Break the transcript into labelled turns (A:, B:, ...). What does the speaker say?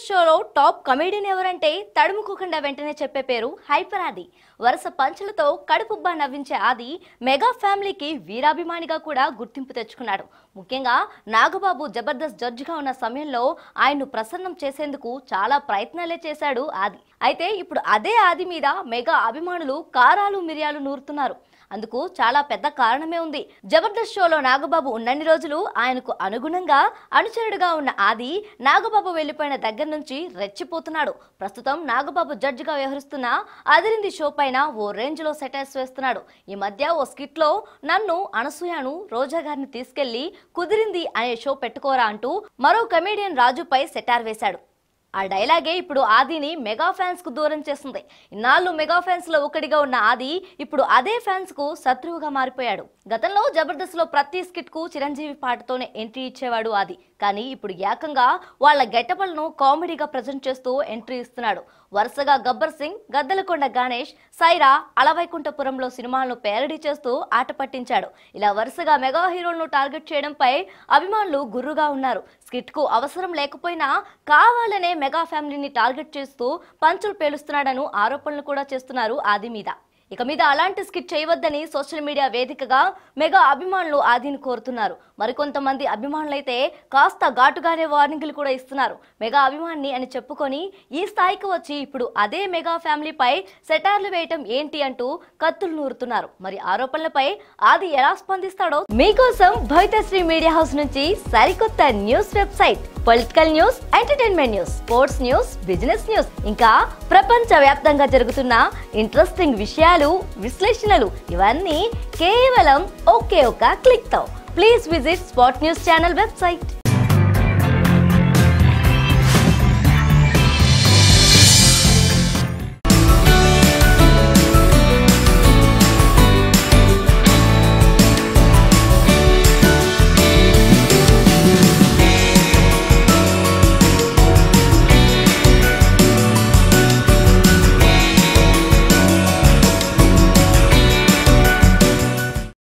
A: జబర్దస్త్ షోలో top comedian ఎవరంటే తడుముకోకుండా వెంటనే చెప్పే పేరు హైపర్ ఆది వరుస పంచులతో కడుపుబ్బా నవ్వించే ఆది మెగా ఫ్యామిలీకి వీరాభిమానిగా కూడా గుర్తింపు తెచ్చుకున్నాడు ముఖ్యంగా నాగబాబు జబర్దస్త్ జడ్జిగా ఉన్న సమయంలో ఆయన్ను ప్రసన్నం చేసేందుకు చాలా ప్రయత్నాలే చేశాడు ఆది అయితే ఇప్పుడు అదే ఆది మీద మెగా అభిమానులు కారాలు మిరియాలు నూరుతున్నారు అందుకు చాలా పెద్ద కారణమే ఉంది జబర్దస్త్ షోలో నాగబాబు ఉన్నన్ని రోజులు ఆయనకు అనుగుణంగా అనుచరుడుగా ఉన్న ఆది నాగబాబు వెళ్లిపోయిన దగ్గర నుంచి రెచ్చిపోతున్నాడు ప్రస్తుతం నాగబాబు జడ్జిగా వ్యవహరిస్తున్న అదిరింది షో పైన ఓ రేంజ్ లో సెటైర్స్ వేస్తున్నాడు ఈ మధ్య ఓ స్కిట్ లో నన్ను అనసూయను రోజా గారిని తీసుకెళ్లి కుదిరింది అనే షో పెట్టుకోరా అంటూ మరో కమేడియన్ రాజుపై సెటార్ వేశాడు ఆ డైలాగే ఇప్పుడు ఆదిని మెగా ఫ్యాన్స్ కు దూరం చేస్తుంది ఇన్నాళ్ళు మెగా ఫ్యాన్స్ లో ఒకటిగా ఉన్న ఆది ఇప్పుడు అదే ఫ్యాన్స్ కు శత్రువుగా మారిపోయాడు గతంలో జబర్దస్త్ లో ప్రతి స్కిట్ కు చిరంజీవి పాటతోనే ఎంట్రీ ఇచ్చేవాడు ఆది కానీ ఇప్పుడు ఏకంగా వాళ్ళ గెటపలను కామెడీగా ప్రజెంట్ చేస్తూ ఎంట్రీ ఇస్తున్నాడు వరుసగా గబ్బర్ సింగ్ గద్దలకొండ గణేష్ సైరా అలవైకుంఠపురంలో సినిమాలను పేరడీ చేస్తూ ఆట పట్టించాడు ఇలా వరుసగా మెగా హీరోలను టార్గెట్ చేయడంపై అభిమానులు గుర్రుగా ఉన్నారు స్కిట్ కు అవసరం లేకపోయినా కావాలనే మెగా ఫ్యామిలీని టార్గెట్ చేస్తూ పంచులు పేలుస్తున్నాడను ఆరోపణలు కూడా చేస్తున్నారు ఆది మీద ఇక మీద అలాంటి స్కిట్ చేయవద్దని సోషల్ మీడియా వేదికగా మెగా అభిమానులు ఆదిని కోరుతున్నారు మరికొంతమంది అభిమానులైతే కాస్త ఘాటుగానే వార్నింగ్లు కూడా ఇస్తున్నారు మెగా అభిమాని అని చెప్పుకొని ఈ స్థాయికి వచ్చి ఇప్పుడు అదే మెగా ఫ్యామిలీపై సెటార్లు వేయటం ఏంటి అంటూ కత్తులు నూరుతున్నారు మరి ఆరోపణలపై ఆది ఎలా స్పందిస్తాడో మీకోసం భవితశ్రీ మీడియా హౌస్ నుంచి సరికొత్త news website political news entertainment news sports news business news ఇంకా ప్రపంచ వ్యాప్తంగా జరుగుతున్న ఇంట్రెస్టింగ్ విషయాలు విశ్లేషణలు ఇవన్నీ కేవలం ఒకే ఒక క్లిక్ తో please visit spot news channel website